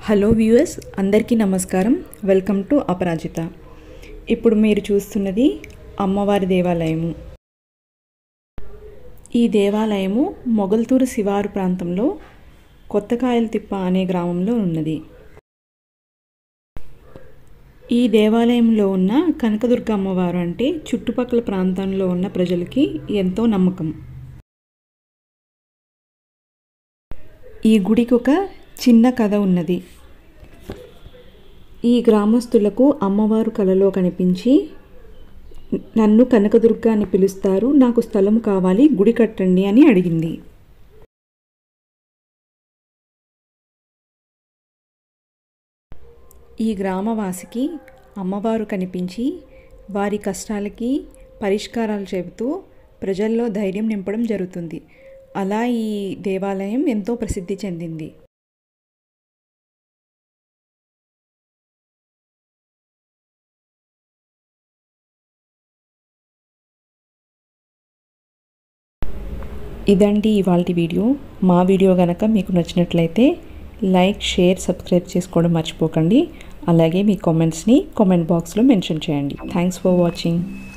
hello viewers అందరికీ నమస్కారం welcome to అపరాజిత ఇప్పుడు మీరు చూస్తున్నది అమ్మవారి దేవాలయము ఈ దేవాలయము మొగల్తూరు శివారు ప్రాంతంలో కొత్తకాయల తిప్ప అనే గ్రామంలో ఉన్నది ఈ దేవాలయంలో ఉన్న కనకదుర్గ అమ్మవారు అంటే చుట్టుపక్కల ప్రాంతంలో ఉన్న ప్రజలకి ఎంతో నమ్మకం ఈ గుడికి ఒక చిన్న కథ ఉన్నది ఈ గ్రామస్తులకు అమ్మవారు కలలో కనిపించి నన్ను కనకదుర్గ అని పిలుస్తారు నాకు స్థలం కావాలి గుడి కట్టండి అని అడిగింది ఈ గ్రామవాసికి అమ్మవారు కనిపించి వారి కష్టాలకి పరిష్కారాలు చెబుతూ ప్రజల్లో ధైర్యం నింపడం జరుగుతుంది అలా ఈ దేవాలయం ఎంతో ప్రసిద్ధి చెందింది ఇదండి ఇవాళ వీడియో మా వీడియో కనుక మీకు నచ్చినట్లయితే లైక్ షేర్ సబ్స్క్రైబ్ చేసుకోవడం మర్చిపోకండి అలాగే మీ కామెంట్స్ని కామెంట్ బాక్స్లో మెన్షన్ చేయండి థ్యాంక్స్ ఫర్ వాచింగ్